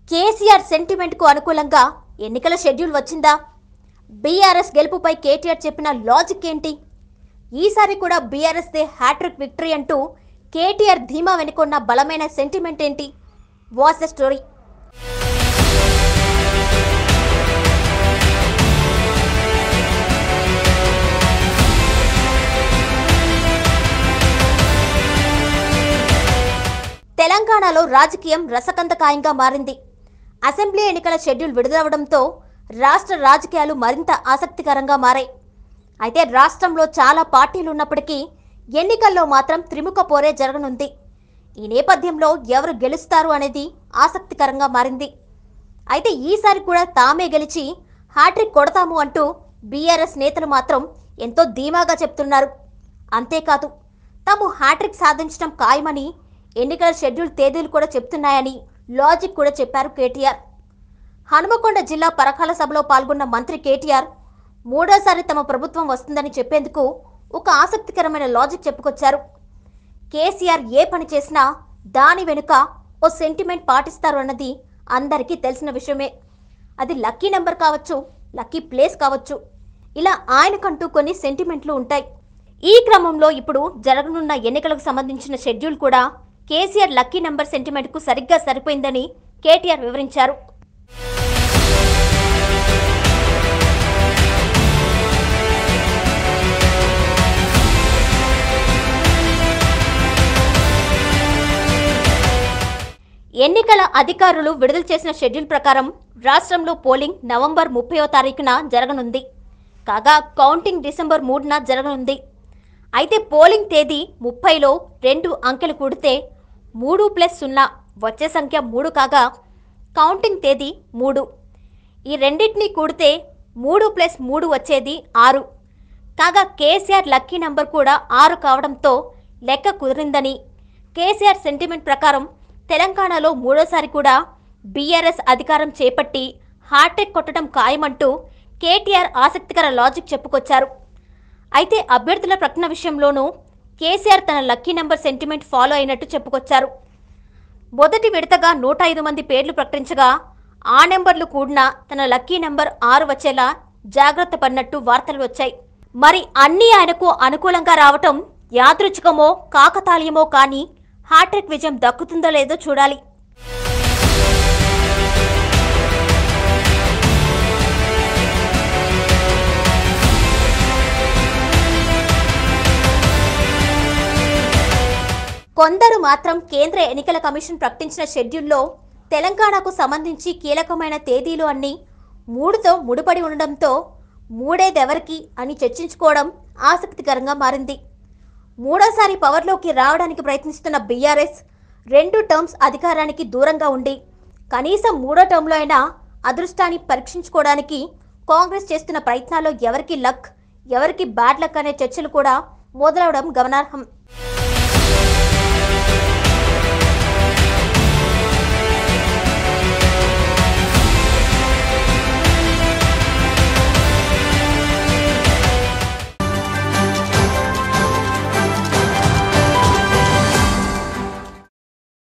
KCR sentiment కు అనుకూలంగా ఎన్నికల షెడ్యూల్ వచ్చిందా బీఆర్ఎస్ గెలుపుపై కేటీఆర్ చెప్పిన లాజిక్ ఏంటి ఈసారి కూడా బీఆర్ఎస్ దే హ్యాట్రిక్ విక్టరీ అంటూ కేటీఆర్ ధీమా వెనుకున్న బలమైన సెంటిమెంట్ ఏంటి వాస్ ద స్టోరీ తెలంగాణలో రాజకీయం రసకందకాయంగా మారింది అసెంబ్లీ ఎన్నికల షెడ్యూల్ విడుదలవడంతో రాష్ట్ర రాజకీయాలు మరింత ఆసక్తికరంగా మారాయి అయితే రాష్ట్రంలో చాలా పార్టీలు ఉన్నప్పటికీ ఎన్నికల్లో మాత్రం త్రిముఖ పోరే జరగనుంది ఈ నేపథ్యంలో ఎవరు గెలుస్తారు అనేది ఆసక్తికరంగా మారింది అయితే ఈసారి కూడా తామే గెలిచి హ్యాట్రిక్ కొడతాము అంటూ బీఆర్ఎస్ నేతలు మాత్రం ఎంతో ధీమాగా చెప్తున్నారు అంతేకాదు తాము హ్యాట్రిక్ సాధించడం ఖాయమని ఎన్నికల షెడ్యూల్ తేదీలు కూడా చెప్తున్నాయని లాజిక్ కూడా చెప్పారు కేటీఆర్ హనుమకొండ జిల్లా పరకాల సభలో పాల్గొన్న మంత్రి కేటీఆర్ మూడోసారి తమ ప్రభుత్వం వస్తుందని చెప్పేందుకు ఒక ఆసక్తికరమైన లాజిక్ చెప్పుకొచ్చారు కేసీఆర్ ఏ పని చేసినా దాని వెనుక ఓ సెంటిమెంట్ పాటిస్తారు అన్నది అందరికీ తెలిసిన విషయమే అది లక్కీ నెంబర్ కావచ్చు లక్కీ ప్లేస్ కావచ్చు ఇలా ఆయనకంటూ కొన్ని సెంటిమెంట్లు ఉంటాయి ఈ క్రమంలో ఇప్పుడు జరగనున్న ఎన్నికలకు సంబంధించిన షెడ్యూల్ కూడా కేసీఆర్ లక్కీ నెంబర్ సెంటిమెంట్కు సరిగ్గా సరిపోయిందని కేటీఆర్ వివరించారు ఎన్నికల అధికారులు విడుదల చేసిన షెడ్యూల్ ప్రకారం రాష్ట్రంలో పోలింగ్ నవంబర్ ముప్పైవ తారీఖున జరగనుంది కాగా కౌంటింగ్ డిసెంబర్ మూడున జరగనుంది అయితే పోలింగ్ తేదీ ముప్పైలో రెండు అంకెలు కూడితే మూడు ప్లస్ సున్నా వచ్చే సంఖ్య మూడు కాగా కౌంటింగ్ తేదీ మూడు ఈ రెండింటినీ కూడితే మూడు ప్లస్ మూడు వచ్చేది ఆరు కాగా కేసీఆర్ లక్కీ నంబర్ కూడా ఆరు కావడంతో లెక్క కుదిరిందని కేసీఆర్ సెంటిమెంట్ ప్రకారం తెలంగాణలో మూడోసారి కూడా బీఆర్ఎస్ అధికారం చేపట్టి హార్టెక్ కొట్టడం ఖాయమంటూ కేటీఆర్ ఆసక్తికర లాజిక్ చెప్పుకొచ్చారు అయితే అభ్యర్థుల ప్రకటన విషయంలోనూ కేసీఆర్ తన లక్కీ నెంబర్ సెంటిమెంట్ ఫాలో అయినట్టు చెప్పుకొచ్చారు మొదటి విడతగా నూట ఐదు మంది పేర్లు ప్రకటించగా ఆ నెంబర్లు కూడిన తన లక్కీ నెంబర్ ఆరు వచ్చేలా జాగ్రత్త పడినట్టు వార్తలు వచ్చాయి మరి అన్నీ ఆయనకు అనుకూలంగా రావటం యాదృచ్ఛికమో కాకతాళీయమో కానీ హ్యాట్రిక్ విజయం దక్కుతుందో లేదో చూడాలి కొందరు మాత్రం కేంద్ర ఎన్నికల కమిషన్ ప్రకటించిన షెడ్యూల్లో తెలంగాణకు సంబంధించి కీలకమైన తేదీలు అన్నీ మూడుతో ముడిపడి ఉండడంతో మూడేదెవరికి అని చర్చించుకోవడం ఆసక్తికరంగా మారింది మూడోసారి పవర్లోకి రావడానికి ప్రయత్నిస్తున్న బీఆర్ఎస్ రెండు టర్మ్స్ అధికారానికి దూరంగా ఉండి కనీసం మూడో టర్మ్లో అయినా అదృష్టాన్ని పరీక్షించుకోవడానికి కాంగ్రెస్ చేస్తున్న ప్రయత్నాల్లో ఎవరికి లక్ ఎవరికి బ్యాడ్ లక్ అనే చర్చలు కూడా మొదలవడం గమనార్హం